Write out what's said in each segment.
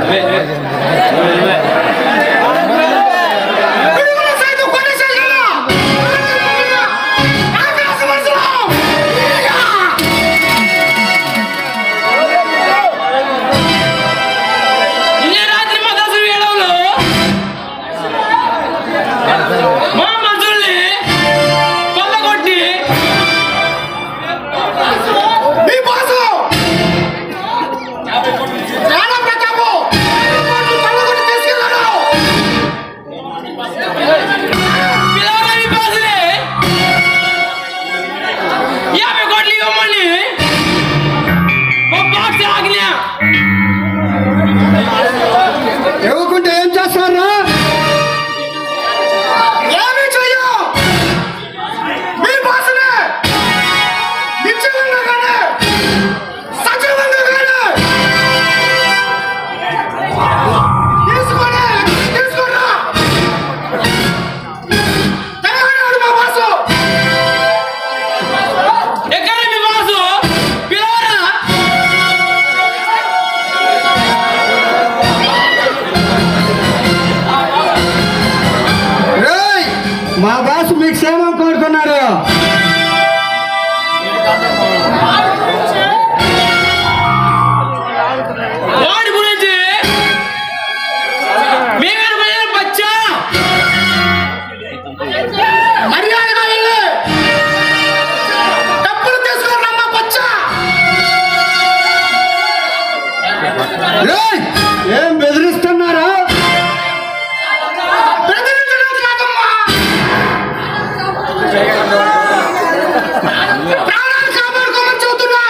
పిడుగుల సైతం కొట్టేసేయాలా? ఆకాశ మనుషులు! ఈగా! నిన్న రాత్రి మా దశ వేళలో మా మనుషుల్ని కొల్లగొట్టి మీ బాసు! రాణా ప్రతాపు! పళ్ళగొట్టి తీసుకెళ్ళాడు! పిలవరాని బాసులే యాభై కోట్లు ఇవ్వమని ఒక బాక్స్ ఆజ్ఞ ఇవ్వకుంటే ఏం చేస్తారా ఏమీ చెయ్యం! మీ బాసునే! నిశ్చలంగా కానీ, సజీవంగా కానీ! తీసుకొని, తీసుకురా! తెలంగాణ మా బాసు! ఎక్కడ మీ బాసు పిలవరా రేయ్ మా బాస్ మీకు క్షేమం కోరుకున్నారు వాడి గురించి మేమేమైనా బచ్చా మర్యాదగా వెళ్ళి డబ్బులు తీసుకొని రమ్మా బచ్చా! రేయ్ ఏం బెదిరిస్తున్నారా బెదిరించడం కాదమ్మా! ప్రాణాలు కాపాడుకోమని చెబుతున్నా!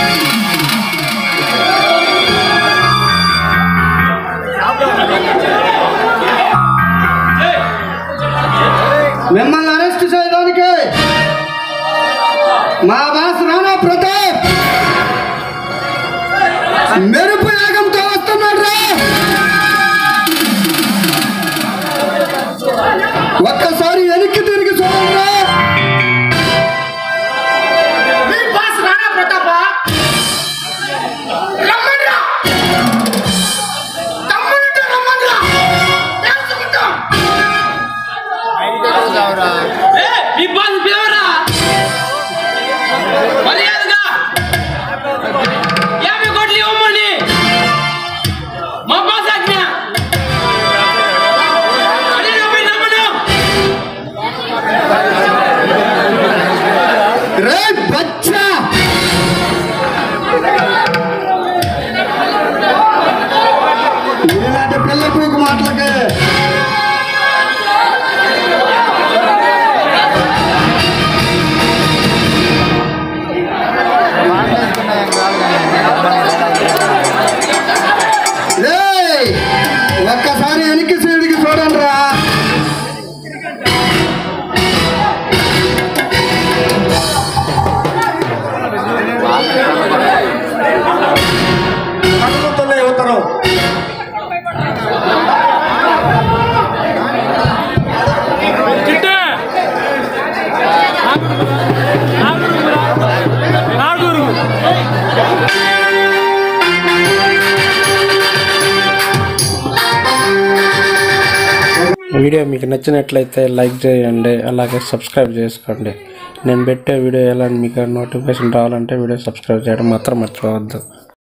మిమ్మల్ని అరెస్ట్ చేయడానికి మా బాస్ రాణా ప్రతాప్ మెరుపు యాగంతో వస్తున్నాడు రా ఒక్కసారి వెనక్కి తిరిగి చూడండి మీ బాస్ రాణా ప్రతాప రమ్మన్రా! తమ్ముడితో రమ్మన్రా! తెలుసుకుంటాం! ఏ, మీ బాస్ పిలవరా మర్యాదగా యాభై కోట్లు ఇవ్వమని మా బాస్ ఆజ్ఞ అదే నమ్మి నమ్మను రే బచ్చా ఇలాంటి పిల్ల పూకు మాటలకి రేయ్, ఒక్కసారి వెనక్కి సైడ్కి చూడండి రా వీడియో మీకు నచ్చినట్లయితే లైక్ చేయండి అలాగే సబ్స్క్రైబ్ చేసుకోండి నేను పెట్టే వీడియో ఎలా మీకు నోటిఫికేషన్ రావాలంటే వీడియో సబ్స్క్రైబ్ చేయడం మాత్రం మర్చిపోవద్దు